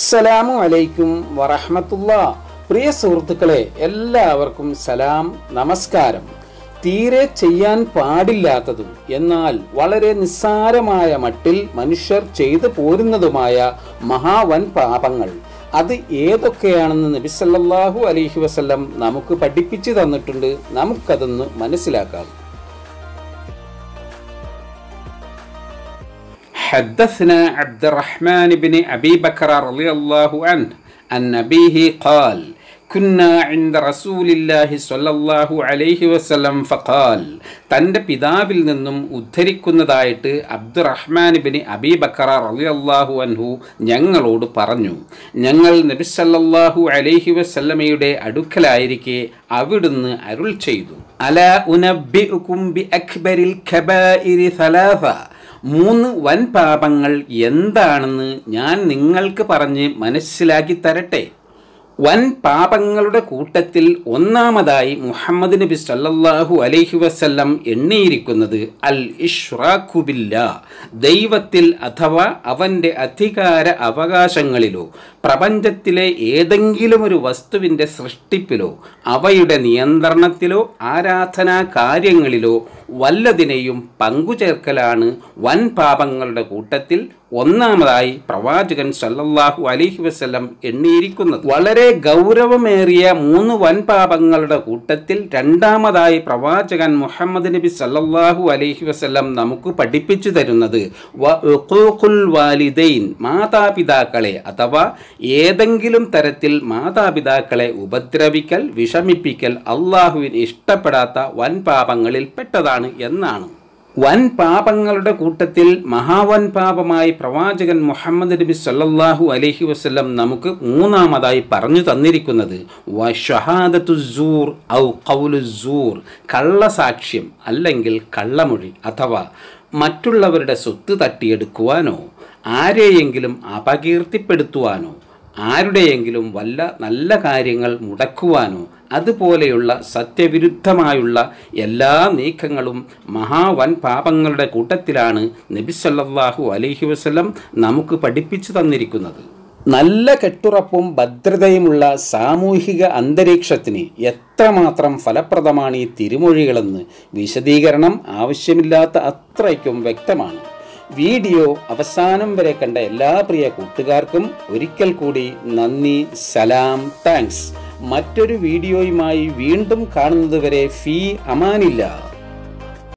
അസ്സലാമു അലൈക്കും വറഹമത്തുള്ള പ്രിയ സുഹൃത്തുക്കളെ എല്ലാവർക്കും സലാം നമസ്കാരം തീരെ ചെയ്യാൻ പാടില്ലാത്തതും എന്നാൽ വളരെ നിസ്സാരമായ മട്ടിൽ മനുഷ്യർ ചെയ്തു പോരുന്നതുമായ മഹാവൻ പാപങ്ങൾ അത് ഏതൊക്കെയാണെന്ന് നബിസല്ലാഹു അലൈഹി വസല്ലം നമുക്ക് പഠിപ്പിച്ചു തന്നിട്ടുണ്ട് നമുക്കതൊന്ന് മനസ്സിലാക്കാം حدثنا عبد الرحمن بن أبي بكر رضي الله عنه عن أبيه قال كنا عند رسول الله صلى الله عليه وسلم فقال തൻ്റെ പിതാവിൽ നിന്നും ഉദ്ധരിക്കുന്നതായിട്ട് അബ്ദുറഹ്മാൻ ബിൻ അബി ബക്കറ റളിയല്ലാഹു അൻഹു ഞങ്ങളോട് പറഞ്ഞു ഞങ്ങൾ നബി സല്ലല്ലാഹു അലൈഹി വസല്ലമയുടെ അടുക്കലായിരിക്കെ അവിടുന്ന് അരുൾ ചെയ്തു അല ഉനബ്ബിഉകും ബി അക്ബരിൽ ഖബായിരി സലാസ മൂന്ന് വൻ പാപങ്ങൾ എന്താണെന്ന് ഞാൻ നിങ്ങൾക്ക് പറഞ്ഞ് മനസ്സിലാക്കി തരട്ടെ വൻ പാപങ്ങളുടെ കൂട്ടത്തിൽ ഒന്നാമതായി മുഹമ്മദ് നബി സല്ലല്ലാഹു അലൈഹി വസല്ലം എണ്ണിയിരിക്കുന്നത് അൽ ഇഷ്റാഖുബില്ല ദൈവത്തിൽ അഥവാ അവൻ്റെ അധികാര അവകാശങ്ങളിലോ പ്രപഞ്ചത്തിലെ ഏതെങ്കിലും ഒരു വസ്തുവിൻ്റെ സൃഷ്ടിപ്പിലോ അവയുടെ നിയന്ത്രണത്തിലോ ആരാധനാ കാര്യങ്ങളിലോ വല്ലതിനെയും പങ്കുചേർക്കലാണ് വൻ പാപങ്ങളുടെ കൂട്ടത്തിൽ ഒന്നാമതായി പ്രവാചകൻ സല്ലല്ലാഹു അലൈഹി വസല്ലം എണ്ണിയിരിക്കുന്നത് വളരെ ഗൗരവമേറിയ മൂന്ന് വൻ പാപങ്ങളുടെ കൂട്ടത്തിൽ രണ്ടാമതായി പ്രവാചകൻ മുഹമ്മദ് നബി സല്ലല്ലാഹു അലൈഹി വസല്ലം നമുക്ക് പഠിപ്പിച്ചു തരുന്നത് വ ഉഖൂഖുൽ വാലിദൈൻ മാതാപിതാക്കളെ അഥവാ ഏതെങ്കിലും തരത്തിൽ മാതാപിതാക്കളെ ഉപദ്രവിക്കൽ വിഷമിപ്പിക്കൽ അള്ളാഹുവിന് ഇഷ്ടപ്പെടാത്ത വൻ പാപങ്ങളിൽ പെട്ടതാണ് എന്നാണ് വൻ പാപങ്ങളുടെ കൂട്ടത്തിൽ മഹാവൻ പാപമായി പ്രവാചകൻ മുഹമ്മദ് നബി സല്ലല്ലാഹു അലൈഹി വസല്ലം നമുക്ക് മൂന്നാമതായി പറഞ്ഞു തന്നിരിക്കുന്നത് വഷഹാദത്തുസൂർ ഔ ഖൗലുസൂർ കള്ളസാക്ഷ്യം അല്ലെങ്കിൽ കള്ളമൊഴി അഥവാ മറ്റുള്ളവരുടെ സ്വത്ത് തട്ടിയെടുക്കുവാനോ ആരെയെങ്കിലും അപകീർത്തിപ്പെടുത്തുവാനോ ആരുടെയെങ്കിലും വല്ല നല്ല കാര്യങ്ങൾ മുടക്കുവാനോ അതുപോലെയുള്ള സത്യവിരുദ്ധമായുള്ള എല്ലാ നീക്കങ്ങളും മഹാവൻ പാപങ്ങളുടെ കൂട്ടത്തിലാണ് നബി സല്ലല്ലാഹു അലൈഹി വസല്ലം നമുക്ക് പഠിപ്പിച്ചു തന്നിരിക്കുന്നത് നല്ല കെട്ടുറപ്പും ഭദ്രതയുമുള്ള സാമൂഹിക അന്തരീക്ഷത്തിന് എത്രമാത്രം ഫലപ്രദമാണ് ഈ തിരുമൊഴികളെന്ന് വിശദീകരണം ആവശ്യമില്ലാത്ത അത്രയ്ക്കും വ്യക്തമാണ് വീഡിയോ അവസാനം വരെ കണ്ട എല്ലാ പ്രിയ കൂട്ടുകാർക്കും ഒരിക്കൽ കൂടി നന്ദി സലാം താങ്ക്സ് മറ്റൊരു വീഡിയോയുമായി വീണ്ടും കാണുന്നതുവരെ ഫീ അമാനില്ല